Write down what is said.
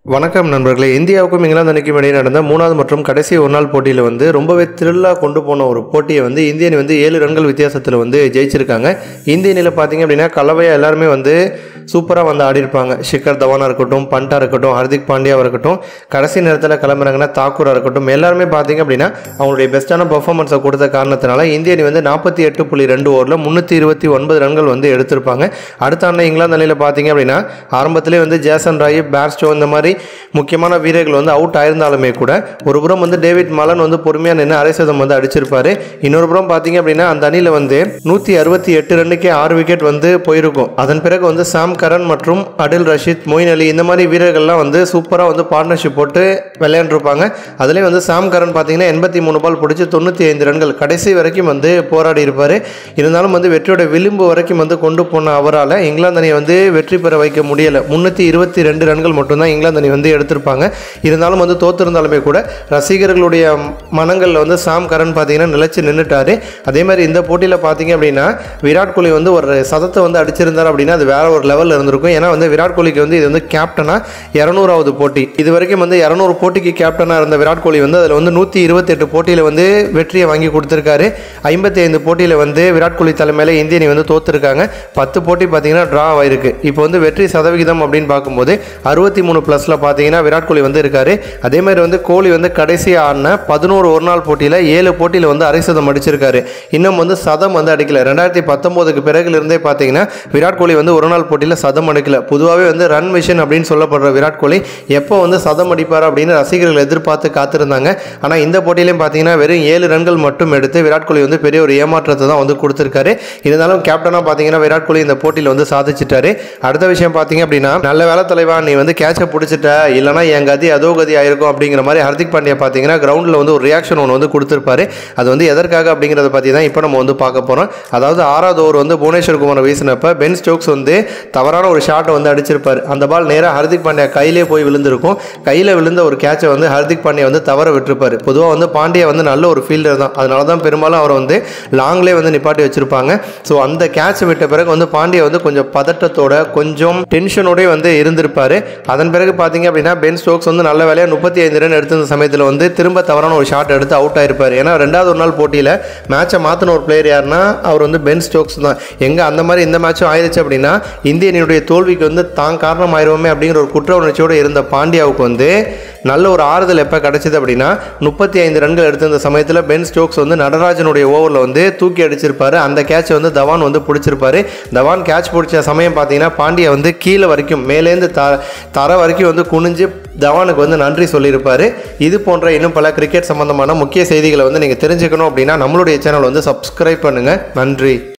வணக்கம் நண்பர்களே இந்தியாவுக்கும் இங்கிலாந்து அணிக்கும் இடையே நடந்த மூணாவது மற்றும் கடைசி ஒரு நாள் போட்டியில் வந்து ரொம்பவே த்ரில்லாக கொண்டு போன ஒரு போட்டியை வந்து இந்திய அணி வந்து ஏழு ரன்கள் வித்தியாசத்தில் வந்து ஜெயிச்சிருக்காங்க இந்திய அணியில் பார்த்தீங்க அப்படின்னா கலவையாக எல்லாருமே வந்து சூப்பராக வந்து ஆடிருப்பாங்க ஷிக்கர் தவானா இருக்கட்டும் பண்டா இருக்கட்டும் ஹர்திக் பாண்டியாவாக இருக்கட்டும் கடைசி நேரத்தில் கிளம்புறாங்கன்னா தாக்கூராக இருக்கட்டும் எல்லாருமே பார்த்தீங்க அப்படின்னா அவங்களுடைய பெஸ்ட்டான பர்ஃபார்மன்ஸை கொடுத்த காரணத்தினால இந்திய அணி வந்து நாற்பத்தி எட்டு புள்ளி ரெண்டு ஓவரில் முந்நூற்றி இருபத்தி ஒன்பது ரன்கள் வந்து எடுத்திருப்பாங்க அடுத்த ஆண்டு இங்கிலாந்து அணியில் பார்த்தீங்க அப்படின்னா ஆரம்பத்திலே வந்து ஜேசன் ராய் பேர்ஸ்டோ இந்த மாதிரி முக்கியமான வீரர்கள் வந்து அவுட் ஆயிருந்தாலுமே கூட ஒரு புறம் வந்து டேவிட் மலன் வந்து பொறுமையாக நின்று அரை சதம் வந்து அடிச்சிருப்பாரு இன்னொரு புறம் பார்த்தீங்க அப்படின்னா அந்த அணியில் வந்து நூற்றி அறுபத்தி எட்டு ரன்னுக்கே ஆறு விக்கெட் வந்து போயிருக்கும் அதன் பிறகு வந்து சாம் கரன் மற்றும் அடில் ரஷீத் மொயின் அலி இந்த மாதிரி வீரர்கள்லாம் வந்து சூப்பராக வந்து பார்ட்னர்ஷிப் போட்டு விளையாண்டுருப்பாங்க அதுலேயும் வந்து சாம் கரன் பார்த்தீங்கன்னா எண்பத்தி மூணு பால் பிடிச்சி தொண்ணூற்றி ஐந்து ரன்கள் கடைசி வரைக்கும் வந்து போராடி இருப்பார் இருந்தாலும் வந்து வெற்றியோட விளிம்பு வரைக்கும் வந்து கொண்டு போன அவரால் இங்கிலாந்து அணியை வந்து வெற்றி பெற வைக்க முடியலை முந்நூற்றி இருபத்தி ரெண்டு ரன்கள் மட்டும்தான் இங்கிலாந்து அணி வந்து எடுத்திருப்பாங்க இருந்தாலும் வந்து தோத்திருந்தாலுமே கூட ரசிகர்களுடைய மனங்களில் வந்து சாம் கரன் பார்த்தீங்கன்னா நிலைச்சு நின்றுட்டாரு அதே மாதிரி இந்த போட்டியில் பார்த்தீங்க அப்படின்னா விராட் கோலி வந்து ஒரு சதத்தை வந்து அடிச்சிருந்தார் அப்படின்னா அது வேற ஒரு லெவலில் இருந்திருக்கும் ஏன்னா வந்து விராட் கோலிக்கு வந்து இது வந்து கேப்டனாக இரநூறாவது போட்டி இது வரைக்கும் வந்து இரநூறு போட்டிக்கு கேப்டனாக இருந்த விராட் கோலி வந்து அதில் வந்து நூற்றி இருபத்தெட்டு போட்டியில் வந்து வெற்றியை வாங்கி கொடுத்துருக்காரு ஐம்பத்தி ஐந்து போட்டியில் வந்து விராட் கோலி தலைமையில் இந்திய அணி வந்து தோத்துருக்காங்க பத்து போட்டி பார்த்தீங்கன்னா ட்ரா ஆயிருக்கு இப்போ வந்து வெற்றி சதவிகிதம் அப்படின்னு பார்க்கும்போது அறுபத்தி மூணு ப்ளஸில் பார்த்தீங்கன்னா விராட் கோலி வந்து இருக்காரு அதே மாதிரி வந்து கோலி வந்து கடைசி ஆடின பதினோரு ஒரு நாள் போட்டியில் ஏழு போட்டியில் வந்து அரை சதம் அடிச்சிருக்காரு இன்னும் வந்து சதம் வந்து அடிக்கல ரெண்டாயிரத்தி பத்தொம்போதுக்கு பிறகுல இருந்தே பார்த்தீங்கன்னா விராட் கோலி வந்து ஒரு நாள் போட்டியில் சதம் அடிக்கல பொதுவாகவே வந்து ரன் மிஷன் அப்படின்னு சொல்லப்படுற விராட் கோலி எப்போ வந்து சதம் அடிப்பார் அப்படின்னு ரசிகர்கள் எதிர்பார்த்து காத்திருந்தாங்க ஆனால் இந்த போட்டியிலையும் பார்த்தீங்கன்னா வெறும் ஏழு ரன்கள் மட்டும் எடுத்து விராட் கோலி வந்து பெரிய ஒரு ஏமாற்றத்தை தான் வந்து கொடுத்துருக்காரு இருந்தாலும் கேப்டனாக பார்த்தீங்கன்னா விராட் கோலி இந்த போட்டியில் வந்து சாதிச்சிட்டாரு அடுத்த விஷயம் பார்த்தீங்க அப்படின்னா நல்ல வேலை தலைவா நீ வந்து கேட்சை பிடிச்சிட்ட இல்லைனா என் கதி அதோ கதி ஆயிருக்கும் அப்படிங்கிற மாதிரி ஹர்திக் பாண்டியா பார்த்தீங்கன்னா கிரவுண்டில் வந்து ஒரு ரியாக்ஷன் ஒன்று வந்து கொடுத்துருப்பாரு அது வந்து எதற்காக அப்படிங்கிறத பற்றி தான் இப்போ நம்ம வந்து பார்க்க போகிறோம் அதாவது ஆறாவது ஓவர் வந்து புவனேஸ்வர் குமார் வீசினப்ப பென் ஸ்டோக்ஸ் வந்து தவறான ஒரு ஷாட்டை வந்து அடிச்சிருப்பார் அந்த பால் நேராக ஹர்திக் பாண்டியா கையிலே போய் விழுந்திருக்கும் கையில் விழுந்த ஒரு கேட்சை வந்து ஹர்திக் பாண்டியா வந்து தவற விட்டுருப்பார் பொதுவாக வந்து பாண்டியா வந்து நல்ல ஒரு ஃபீல்டர் தான் அதனால தான் பெரும்பாலும் அவரை வந்து லாங்லேயே வந்து நிப்பாட்டி வச்சிருப்பாங்க ஸோ அந்த கேட்ச் விட்ட பிறகு வந்து பாண்டியா வந்து கொஞ்சம் பதட்டத்தோட கொஞ்சம் டென்ஷனோடய வந்து இருந்திருப்பாரு அதன் பிறகு பார்த்தீங்க அப்படின்னா பென் ஸ்டோக்ஸ் வந்து நல்ல வேலையாக முப்பத்தி ஐந்து ரன் எடுத்திருந்த சமயத்தில் வந்து திரும்ப தவறான ஒரு ஷாட் எடுத்து அவுட் ஆயிருப்பார் ஏன்னா ரெண்டாவது ஒரு நாள் போட்டியில் மேட்சை மாற்றின ஒரு பிளேயர் யாருன்னா அவர் வந்து பென் ஸ்டோக்ஸ் தான் எங்கே அந்த மாதிரி இந்த மேட்சும் ஆயிடுச்சு அப்படின்னா இந்திய அணியுடைய தோல்விக்கு வந்து தான் காரணம் ஆயிருவோமே அப்படிங்கிற ஒரு குற்ற உணர்ச்சியோடு இருந்த பாண்டியாவுக்கு வந்து நல்ல ஒரு ஆறுதல் எப்போ கிடைச்சது அப்படின்னா முப்பத்தி ஐந்து ரன்கள் எடுத்திருந்த சமயத்தில் பென் ஸ்டோக்ஸ் வந்து நடராஜனுடைய ஓவரில் வந்து தூக்கி அடிச்சிருப்பாரு அந்த கேட்சை வந்து தவான் வந்து பிடிச்சிருப்பாரு தவான் கேட்ச் பிடிச்ச சமயம் பார்த்தீங்கன்னா பாண்டியா வந்து கீழே வரைக்கும் மேலேருந்து த தர வரைக்கும் வந்து குனிஞ்சு தவானுக்கு வந்து நன்றி சொல்லியிருப்பாரு இது போன்ற இன்னும் பல கிரிக்கெட் சம்பந்தமான முக்கிய செய்திகளை வந்து நீங்கள் தெரிஞ்சுக்கணும் அப்படின்னா நம்மளுடைய சேனல் வந்து சப்ஸ்கிரைப் பண்ணுங்கள் நன்றி